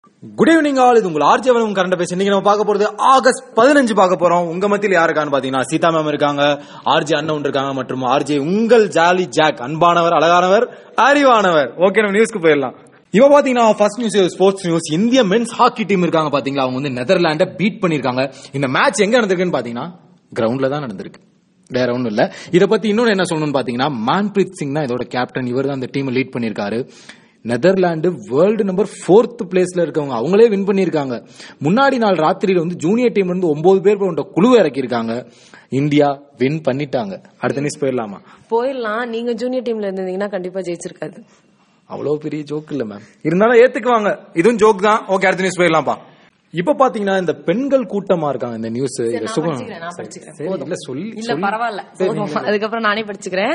Good evening all இது உங்கள் ஆர்ஜிவனும் current பேச இன்னைக்கு நம்ம பார்க்க போறது ஆகஸ்ட் பதினஞ்சு பார்க்க போறோம் உங்க மத்தியில் யாருக்கான்னு பாத்தீங்கன்னா சீதா மேம் இருக்காங்க ஆர்ஜி அண்ணன் இருக்காங்க மற்றும் ஆர்ஜி உங்கள் ஜாலி ஜாக் அன்பானவர் அழகானவர் அறிவானவர் ஓகே நம்ம நியூஸ்க்கு போயிடலாம் இப்ப பாத்தீங்கன்னா ஃபர்ஸ்ட் நியூஸ் ஸ்போர்ட்ஸ் நியூஸ் இந்திய மென்ஸ் ஹாக்கி டீம் இருக்காங்க பாத்தீங்களா அவங்க வந்து நெதர்லாண்ட பீட் பண்ணிருக்காங்க இந்த மேட்ச் எங்க நடந்திருக்குன்னு பாத்தீங்கன்னா கிரவுண்ட்ல தான் நடந்திருக்கு வேற ஒண்ணும் இல்ல இத பத்தி இன்னொன்னு என்ன சொல்லணும்னு பாத்தீங்கன்னா மான்பிரீத் சிங் தான் இதோட கேப்டன் இவர் தான் அந்த டீம் லீட் பண்ணிருக்காரு நெதர்லாந்து வேர்ல்டு நம்பர் ஃபோர்த் பிளேஸ்ல இருக்கவங்க அவங்களே வின் பண்ணிருக்காங்க முன்னாடி நாள் ராத்திரியில வந்து ஜூனியர் டீம்ல இருந்து ஒன்பது பேர் கொண்ட குழுவை இறக்கியிருக்காங்க இந்தியா வின் பண்ணிட்டாங்க அடுத்த நியூஸ் போயிடலாமா போயிடலாம் நீங்க ஜூனியர் டீம்ல இருந்தீங்கன்னா கண்டிப்பா ஜெயிச்சிருக்காது அவ்வளவு பெரிய ஜோக் இல்ல மேம் இருந்தாலும் ஏத்துக்குவாங்க இதுவும் ஜோக் தான் ஓகே அடுத்த நியூஸ் போயிடலாம்ப்பா இப்ப பாத்தீங்கன்னா இந்த பெண்கள் கூட்டமா இருக்காங்க இந்த நியூஸ் நான் படிச்சுக்கிறேன், நான் படிச்சுக்கிறேன். போதும். இல்ல சொல்லி இல்ல சொல்லி- பரவாயில்ல சரி, போதும். நீங்க- அதுக்கப்புறம் நானே படிச்சுக்கிறேன்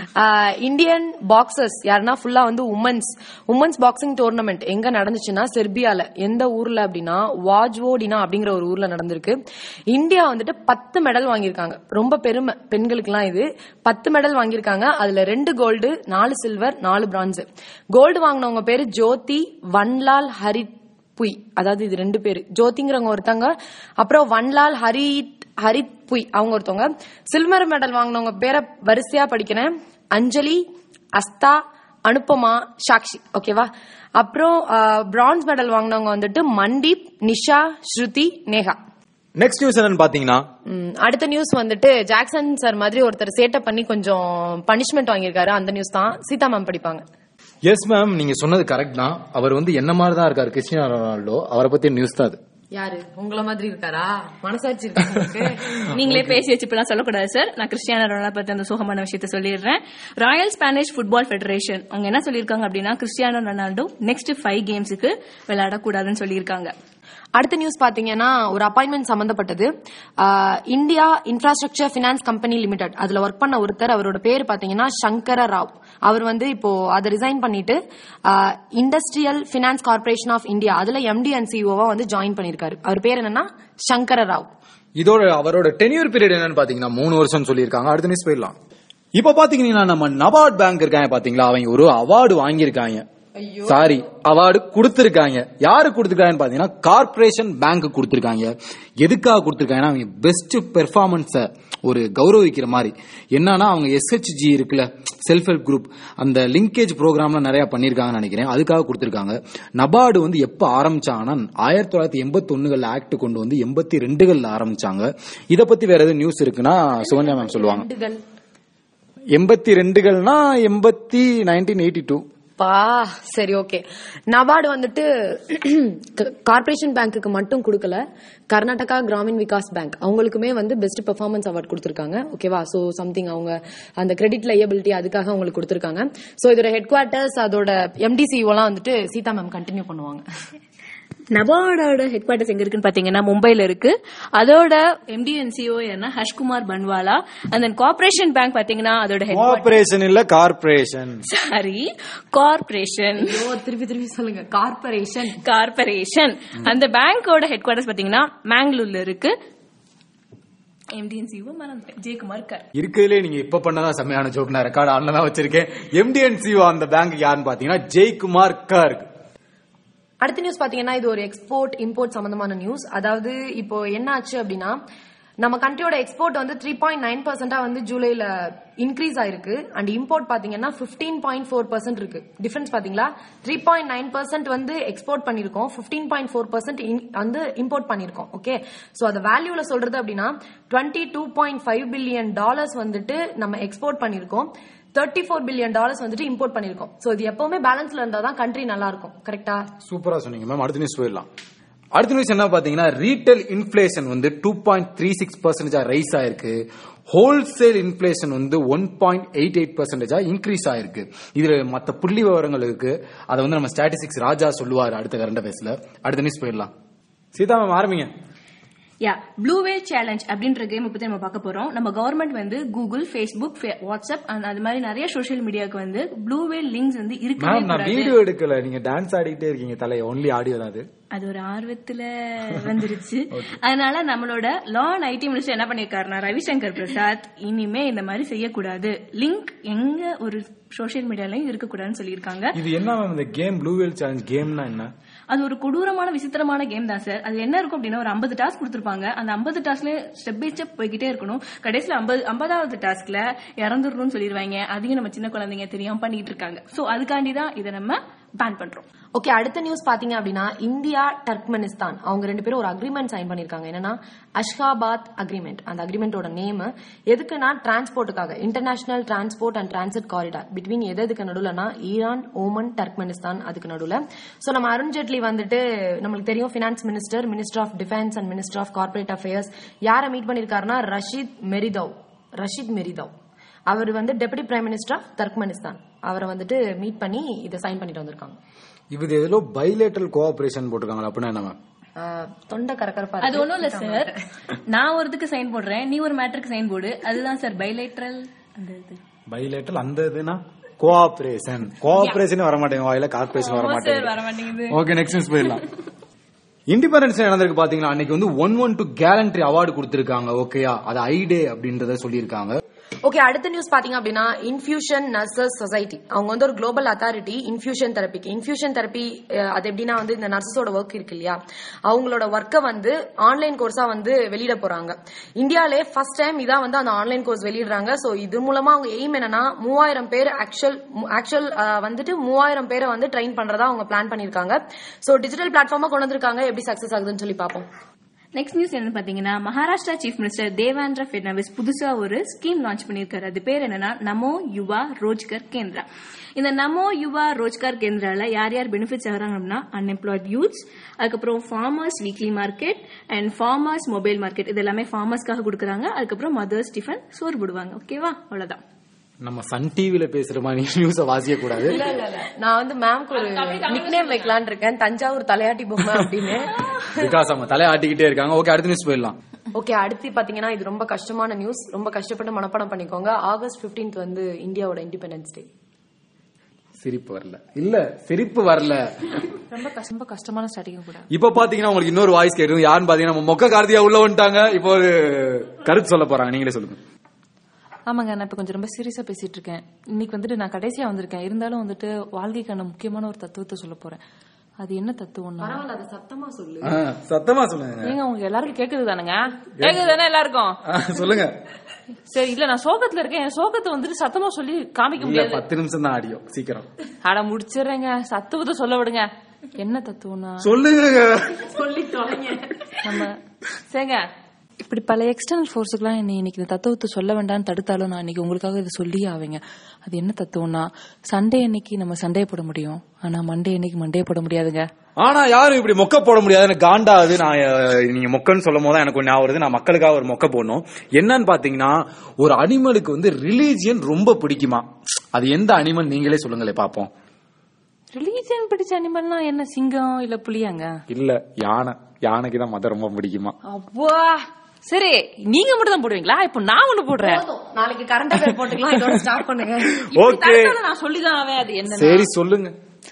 இந்தியன் பாக்ஸர்ஸ் யாருன்னா ஃபுல்லா வந்து உமன்ஸ் உமன்ஸ் பாக்ஸிங் டோர்னமெண்ட் எங்க நடந்துச்சுன்னா செர்பியால எந்த ஊர்ல அப்படின்னா வாஜ்வோடினா அப்படிங்கிற ஒரு ஊர்ல நடந்திருக்கு இந்தியா வந்துட்டு பத்து மெடல் வாங்கியிருக்காங்க ரொம்ப பெருமை பெண்களுக்குலாம் இது பத்து மெடல் வாங்கியிருக்காங்க அதுல ரெண்டு கோல்டு நாலு சில்வர் நாலு பிரான்ஸ் கோல்டு வாங்கினவங்க பேரு ஜோதி வன்லால் ஹரி புய் அதாவது இது ரெண்டு பேரு ஜோதிங்கிறவங்க ஒருத்தங்க அப்புறம் வன்லால் ஹரி ஹரித் புய் அவங்க ஒருத்தவங்க சில்வர் மெடல் வாங்கினவங்க பேரை வரிசையா படிக்கிறேன் அஞ்சலி அஸ்தா அனுபமா சாக்ஷி ஓகேவா அப்புறம் பிரான்ஸ் மெடல் வாங்கினவங்க வந்துட்டு மண்டீப் நிஷா ஸ்ருதி நேஹா நெக்ஸ்ட் நியூஸ் என்னன்னு பாத்தீங்கன்னா ம், அடுத்த நியூஸ் வந்துட்டு ஜாக்சன் சார் மாதிரி ஒருத்தர் சேட்டை பண்ணி கொஞ்சம் பனிஷ்மெண்ட் வாங்கியிருக்காரு அந்த நியூஸ் தான் சீதா மேம் படிப்பாங்க எஸ் மேம் நீங்க சொன்னது கரெக்ட் தான் அவர் வந்து என்ன மாதிரி தான் இருக்காரு கிறிஸ்டியானோ ரொனால்டோ அவரை பத்தி நியூஸ் தான் அது யாரு உங்கள மாதிரி இருக்காரா மனசாட்சி இருக்கு உங்களுக்கு? நீங்களே பேசி வச்சு இப்பெல்லாம் சொல்லக்கூடாது சார் நான் கிறிஸ்டியானோ ரொனால்டோ பத்தி அந்த சுகமான விஷயத்த சொல்லிடுறேன் ராயல் ஸ்பானிஷ் ஃபுட்பால் ஃபெடரேஷன் அவங்க என்ன சொல்லியிருக்காங்க அப்படின்னா கிறிஸ்டியானோ ரொனால்டோ நெக்ஸ்ட் ஃபைவ் கேம்ஸுக்கு விளையாடக்கூடாதுன்னு சொல்லியிருக்காங்க அடுத்த நியூஸ் பாத்தீங்கன்னா ஒரு அப்பாயின்மெண்ட் சம்பந்தப்பட்டது ஆஹ், India infrastructure finance company limited அதுல ஒர்க் பண்ண ஒருத்தர் அவரோட பேர் பாத்தீங்கன்னா சங்கர ராவ் அவர் வந்து இப்போ அதை ரிசைன் பண்ணிட்டு industrial finance corporation of India அதுல எம்டி அண்ட் சிஓவா வந்து ஜாயின் பண்ணிருக்காரு அவர் பேர் என்னன்னா சங்கர ராவ் இதோட அவரோட டென்யூர் பீரியட் என்னன்னு பாத்தீங்கன்னா மூணு வருஷம் சொல்லியிருக்காங்க அடுத்த நியூஸ் போயிடலாம் இப்ப பாத்தீங்கன்னா நம்ம நபார்ட் பேங்க் இருக்காங்க பாத்தீங்களா அவங்க ஒரு அவார்டு வாங்கியிருக்காங்க சாரி அவார்டு கொடுத்திருக்காங்க யாரு கொடுத்திருக்காங்கன்னு பாத்தீங்கன்னா கார்ப்பரேஷன் பேங்க் கொடுத்திருக்காங்க எதுக்காக கொடுத்திருக்காங்கன்னா அவங்க பெஸ்ட் பெர்ஃபார்மன்ஸ ஒரு கௌரவிக்கிற மாதிரி என்னன்னா அவங்க எஸ்ஹெச்ஜி இருக்குல்ல செல்ஃப் ஹெல்ப் குரூப் அந்த லிங்கேஜ் ப்ரோக்ராம்ல நிறைய பண்ணிருக்காங்கன்னு நினைக்கிறேன் அதுக்காக கொடுத்திருக்காங்க நபார்டு வந்து எப்ப ஆரம்பிச்சாங்கன்னா ஆயிரத்தி தொள்ளாயிரத்தி எண்பத்தி ஒண்ணுகள் ஆக்ட் கொண்டு வந்து எண்பத்தி ரெண்டுகள்ல ஆரம்பிச்சாங்க இத பத்தி வேற எதுவும் நியூஸ் இருக்குன்னா சுகன்யா மேம் சொல்லுவாங்க ரெண்டுகள். எண்பத்தி ரெண்டுகள்னா எண்பத்தி நைன்டீன் எயிட்டி டூ பா சரி ஓகே நபார்டு வந்துட்டு கார்ப்பரேஷன் பேங்க்குக்கு மட்டும் கொடுக்கல கர்நாடகா கிராமின் விகாஸ் பேங்க் அவங்களுக்குமே வந்து பெஸ்ட் பெர்ஃபார்மன்ஸ் அவார்ட் கொடுத்திருக்காங்க ஓகேவா சோ சம்திங் அவங்க அந்த கிரெடிட் லையபிலிட்டி அதுக்காக அவங்களுக்கு கொடுத்திருக்காங்க சோ இதோட ஹெட் குவார்ட்டர்ஸ் அதோட எம்டிசிஓலாம் வந்துட்டு சீதா மேம் கண்டினியூ பண்ணுவாங்க நபார்டோட ஹெட் குவார்டர்ஸ் எங்க இருக்குன்னு பாத்தீங்கன்னா மும்பைல இருக்கு அதோட எம்டி அண்ட் சிஓ என்ன Harshkumar Bhanwala and then corporation bank பாத்தீங்கன்னா அதோட ஹெட் கோஆபரேஷன் இல்ல கார்ப்பரேஷன் சாரி கார்பரேஷன் ஐயோ திருப்பி திருப்பி சொல்லுங்க கார்ப்பரேஷன் கார்பரேஷன் அந்த பேங்கோட ஹெட் குவார்டர்ஸ் பாத்தீங்கன்னா மேங்களூர்ல இருக்கு எம்டிஎன்சிஓ ஜெயக்குமார் இருக்கார் இருக்கிறதுலே நீங்க இப்ப பண்ணதான் செம்மையான ஜோக் நான் ரெக்கார்ட் ஆன்ல தான் வச்சிருக்கேன் எம்டிஎன்சிஓ அந்த பேங்க் யாருன்னு பாத்தீங்கன்னா ஜெய்குமார் கர்க் அடுத்த நியூஸ் பாத்தீங்கன்னா இது ஒரு எக்ஸ்போர்ட் இம்போர்ட் சம்பந்தமான நியூஸ் அதாவது இப்போ என்ன ஆச்சு அப்படின்னா நம்ம கண்ட்ரியோட எக்ஸ்போர்ட் வந்து த்ரீ பாயிண்ட் நைன் பர்சன்டா வந்து ஜூலைல இன்க்ரீஸ் ஆயிருக்கு அண்ட் இம்போர்ட் பாத்தீங்கன்னா பிப்டீன் பாயிண்ட் ஃபோர் பர்சன்ட் இருக்கு டிஃபரன்ஸ் பாத்தீங்களா த்ரீ பாயிண்ட் நைன் பர்சன்ட் வந்து எக்ஸ்போர்ட் பண்ணிருக்கோம் பிப்டீன் பாயிண்ட் ஃபோர் பர்சன்ட் வந்து இம்போர்ட் பண்ணிருக்கோம் ஓகே சோ அந்த வேல்யூல சொல்றது அப்படின்னா twenty two point five billion dollars வந்துட்டு நம்ம எக்ஸ்போர்ட் பண்ணிருக்கோம் தேர்ட்டி ஃபோர் பில்லியன் டாலர்ஸ் வந்துட்டு இம்போர்ட் பண்ணிருக்கோம் சோ இது எப்பவுமே பேலன்ஸ்ல இருந்தா தான் கண்ட்ரி நல்லா இருக்கும் கரெக்டா சூப்பரா சொன்னீங்க மேம் அடுத்த நியூஸ் போயிடலாம் அடுத்த நியூஸ் என்ன பாத்தீங்கன்னா ரீட்டைல் இன்ஃபிளேஷன் வந்து டூ பாயிண்ட் த்ரீ சிக்ஸ் பர்சன்டேஜா ரைஸ் ஆயிருக்கு ஹோல்சேல் இன்ஃபிளேஷன் வந்து ஒன் பாயிண்ட் எயிட் எயிட் பர்சன்டேஜா இன்க்ரீஸ் ஆயிருக்கு இதுல மத்த புள்ளி விவரங்கள் இருக்கு அதை வந்து நம்ம ஸ்டாட்டிஸ்டிக்ஸ் ராஜா சொல்லுவாரு அடுத்த கரண்ட் அஃபேர்ஸ்ல அடுத்த நியூஸ் போயிடலாம் சீதா மேம் ஆரம்பிங்க யா ப்ளூ வேல் சேலஞ்ச் அப்படின்ற கேம் பத்தி நம்ம பார்க்க போறோம் நம்ம கவர்மெண்ட் வந்து கூகுள் ஃபேஸ்புக் வாட்ஸ்அப் and அது மாதிரி நிறைய சோஷியல் மீடியாவுக்கு வந்து ப்ளூ வேல் லிங்க்ஸ் வந்து இருக்கவே மேம் நான் கூடாது வீடியோ எடுக்கல நீங்க டான்ஸ் ஆடிட்டே இருக்கீங்க தலை ஒன்லி ஆடியோ தான் அது அது ஒரு ஆர்வத்துல வந்துருச்சு அதனால நம்மளோட லா அண்ட் ஐடி மினிஸ்டர் என்ன பண்ணிருக்காருன்னா ரவிசங்கர் பிரசாத் இனிமே இந்த மாதிரி செய்யக்கூடாது லிங்க் எங்க ஒரு சோஷியல் மீடியாலயும் இருக்கக்கூடாதுன்னு சொல்லியிருக்காங்க இது என்ன மேம் இந்த கேம் ப்ளூ வேல் சேலஞ்ச் கேம்னா என்ன அது ஒரு கொடூரமான விசித்திரமான கேம் தான் சார் அது என்ன இருக்கும் அப்படின்னா ஒரு ஐம்பது டாஸ்க் கொடுத்துருப்பாங்க அந்த ஐம்பது டாஸ்க்ல ஸ்டெப் பை ஸ்டெப் போய்கிட்டே இருக்கணும் கடைசியில ஐம்பது ஐம்பதாவது டாஸ்க்ல இறந்துடணும்னு சொல்லிடுவாங்க அதையும் நம்ம சின்ன குழந்தைங்க தெரியாம பண்ணிட்டு இருக்காங்க சோ அதுக்காண்டி தான் இதை நம்ம பேன் பண்றோம் ஓகே அடுத்த நியூஸ் பாத்தீங்க அப்படின்னா இந்தியா டர்க்மெனிஸ்தான் அவங்க ரெண்டு பேரும் ஒரு அக்ரிமெண்ட் சைன் பண்ணிருக்காங்க என்னன்னா அஷ்காபாத் அக்ரிமெண்ட் அந்த அக்ரிமெண்டோட நேம் எதுக்குன்னா டிரான்ஸ்போர்ட்டுக்காக international transport and transit corridor between எது எதுக்கு நடுவுலனா ஈரான் ஓமன் டர்க்மெனிஸ்தான் அதுக்கு நடுவுல சோ நம்ம அருண் ஜேட்லி வந்துட்டு நம்மளுக்கு தெரியும் finance minister minister of defence and minister of corporate affairs யாரை மீட் பண்ணிருக்காருன்னா ரஷீத் மெரிதவ் ரஷீத் மெரிதவ் அவர் வந்து deputy prime minister of Turkmenistan அவரை வந்துட்டு மீட் பண்ணி இதை சைன் பண்ணிட்டு வந்திருக்காங்க இது எதுலோ பைலேட்டரல் கோஆபரேஷன் போட்டிருக்காங்களா அப்படின்னா என்ன மேம் ஆஹ் தொண்டை கரகரப்பா அது ஒண்ணும் இல்ல சார் நான் ஒரு இதுக்கு சைன் போடுறேன் நீ ஒரு மேட்ருக்கு சைன் போடு அதுதான் சார் பைலேட்ரல் அந்த இது பைலேட்டரல் அந்த இதுனா கோஆபரேஷன் கோஆபரேஷன் வர மாட்டேங்க வாயில கார்பரேஷன் வர ஆமா சார் மாட்டேங்குது வர மாட்டேங்குது ஓகே நெக்ஸ்ட் நியூஸ் போயிடலாம் இண்டிபெண்டன்ஸ் டே நடந்திருக்கு பாத்தீங்களா அன்னைக்கு வந்து one one two gallantry award கொடுத்திருக்காங்க ஓகேயா அது ஐ டே அப்படின்றத சொல்லியிருக்காங்க ஓகே அடுத்த நியூஸ் பாத்தீங்க அப்படின்னா இன்ஃபியூஷன் நர்சஸ் சொசைட்டி அவங்க வந்து ஒரு குளோபல் அத்தாரிட்டி இன்ஃபியூஷன் தெரப்பிக்கு இன்ஃபியூஷன் தெரப்பி அது எப்படின்னா வந்து இந்த நர்சஸோட ஒர்க் இருக்கு இல்லையா அவங்களோட ஒர்க்கை வந்து ஆன்லைன் கோர்ஸா வந்து வெளியிட போறாங்க இந்தியாலே ஃபர்ஸ்ட் டைம் இதான் வந்து அந்த ஆன்லைன் கோர்ஸ் வெளியிடுறாங்க சோ இது மூலமா அவங்க எய்ம் என்னன்னா மூவாயிரம் பேர் ஆக்சுவல் ஆக்சுவல் வந்துட்டு மூவாயிரம் பேரை வந்து ட்ரெயின் பண்றதா அவங்க பிளான் பண்ணிருக்காங்க சோ டிஜிட்டல் பிளாட்ஃபார்மா கொண்டு வந்திருக்காங்க எப்படி சக்சஸ் ஆகுதுன்னு சொல்லி பார்ப்போம் நெக்ஸ்ட் நியூஸ் என்ன பாத்தீங்கன்னா மகாராஷ்டிரா சீஃப் மினிஸ்டர் தேவேந்திர ஃபட்னவிஸ் புதுசா ஒரு ஸ்கீம் லான்ச் பண்ணிருக்காரு அது பேர் என்னன்னா நமோ யுவா ரோஜ்கர் கேந்திரா இந்த நமோ யுவா ரோஜ்கார் கேந்திரால யார் யார் பெனிஃபிட்ஸ் ஆகிறாங்க அப்படின்னா அன்எம்ப்ளாய்ட் யூத்ஸ் அதுக்கப்புறம் farmers weekly market and farmers mobile market இது எல்லாமே ஃபார்மர்ஸ்க்காக கொடுக்குறாங்க அதுக்கப்புறம் மதர்ஸ் டிஃபன் சோறு போடுவாங்க ஓகேவா அவ்வளவுதான் நம்ம சன் டிவில பேசுற மாதிரி நியூஸ வாசிக்க கூடாது இல்ல இல்ல இல்ல நான் வந்து மேம்க்கு ஒரு நிக்நேம் வைக்கலாம்னு இருக்கேன் தஞ்சாவூர் தலையாட்டி பொம்மை அப்படின்னு பிகாஸ் அவங்க தலையை ஆட்டிக்கிட்டே இருக்காங்க ஓகே அடுத்த நியூஸ் போயிடலாம் ஓகே அடுத்து பாத்தீங்கன்னா இது ரொம்ப கஷ்டமான நியூஸ் ரொம்ப கஷ்டப்பட்டு மனப்பாடம் பண்ணிக்கோங்க ஆகஸ்ட் 15th வந்து இந்தியாவோட இண்டிபெண்டன்ஸ் டே சிரிப்பு வரல இல்ல சிரிப்பு வரல ரொம்ப கஷ்ட- ரொம்ப கஷ்டமான ஸ்டார்டிங் கூட இப்ப பாத்தீங்கன்னா உங்களுக்கு இன்னொரு வாய்ஸ் கேட்டு யாருன்னு பாத்தீங்கன்னா நம்ம மொக்க கார்த்தியா உள்ள வந்துட்டாங்க இப்போ ஒரு கருத்து சொல்ல போறாங்க நீங்களே சொல்லுங்க ஆமாங்க நான் இப்ப கொஞ்சம் ரொம்ப சீரியஸா பேசிட்டு இருக்கேன் இன்னைக்கு வந்துட்டு நான் கடைசியா வந்திருக்கேன் இருந்தாலும் வந்துட்டு வாழ்க்கைக்கான முக்கியமான ஒரு தத்துவத்தை சொல்ல போறேன் அது என்ன தத்துவம்னா பரவாயில்ல அதை சத்தமா சொல்லு ஆ, சத்தமா சொல்லுங்க ஏங்க உங்க எல்லாருக்கும் கேக்குது தானுங்க கேக்குது தானே எல்லாருக்கும் ஆ, சொல்லுங்க சரி இல்ல நான் சோகத்துல இருக்கேன் என் சோகத்தை வந்துட்டு சத்தமா சொல்லி காமிக்க இல்ல முடியாது பத்து நிமிஷம் தான் ஆடியோ சீக்கிரம் அட முடிச்சிடுறேங்க சத்துவத்தை சொல்ல விடுங்க என்ன தத்துவம்னா சொல்லுங்க சொல்லி தொலைங்க நம்ம சேங்க இப்படி பல எக்ஸ்டர்னல் ஃபோர்ஸுக்குலாம் என்னை இன்னைக்கு இந்த தத்துவத்தை சொல்ல வேண்டாம்னு தடுத்தாலும் நான் இன்னைக்கு உங்களுக்காக இதை சொல்லியே ஆவேங்க அது என்ன தத்துவம்னா சண்டே அன்னைக்கு நம்ம சண்டையை போட முடியும் ஆனா மண்டே அன்னைக்கு மண்டையை போட முடியாதுங்க ஆனா யாரும் இப்படி மொக்க போட முடியாது எனக்கு காண்டாது நான் அஹ், நீங்க மொக்கன்னு சொல்லும் போது எனக்கு ஒண்ணு ஞாபகம் வருது நான் மக்களுக்காக ஒரு மொக்க போடணும் என்னன்னு பாத்தீங்கன்னா ஒரு அனிமலுக்கு வந்து ரிலீஜியன் ரொம்ப பிடிக்குமா அது எந்த அனிமல் நீங்களே சொல்லுங்களே பாப்போம் ரிலீஜியன் பிடிச்ச அனிமல்னா என்ன சிங்கம் இல்ல புலியாங்க இல்ல யானை யானைக்கு தான் மத ரொம்ப பிடிக்குமா அப்பா சரி நீங்க மட்டும் தான் போடுவீங்களா இப்போ நான் ஒண்ணு போடுறேன் போதும். நாளைக்கு கரண்ட் அஃபேர் போட்டுக்கலாம் இதோட ஸ்டார்ட் பண்ணுங்க இப்படி ஓகே தடுத்தாலும் நான் சொல்லிதான் ஆவேன் அது என்ன சரி சொல்லுங்க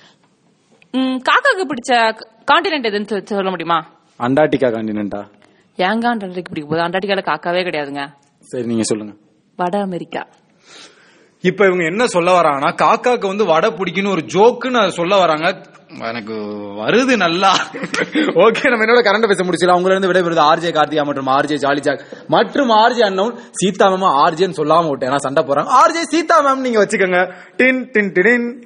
காக்காக்கு பிடிச்ச காண்டினென்ட் எதுன்னு சொ- சொல்ல முடியுமா அண்டார்டிகா காண்டினென்டா ஏங்க அண்டார்டிக் பிடிக்கும் போது அண்டார்டிகால காக்காவே கிடையாதுங்க சரி நீங்க சொல்லுங்க வட அமெரிக்கா இப்ப இவங்க என்ன சொல்ல வராங்கன்னா காக்காக்கு வந்து வடை பிடிக்குன்னு ஒரு ஜோக்குன்னு அதை சொல்ல வராங்க எனக்கு வருது நல்லா ஓகே நம்ம என்னோட கரண்ட் பேச முடிச்சல அவங்கள இருந்து விடைபெறுது ஆர்ஜே கார்த்திகா மற்றும் ஆர்ஜே ஜாலி ஜாக் மற்றும் ஆர்ஜே அண்ணன் சீதா மேம் ஆர்ஜேன்னு சொல்லாம விட்டேன் ஏன்னா சண்டை போறாங்க ஆர்ஜே சீதா மேம் நீங்க வச்சுக்கோங்க டின் டின் டின்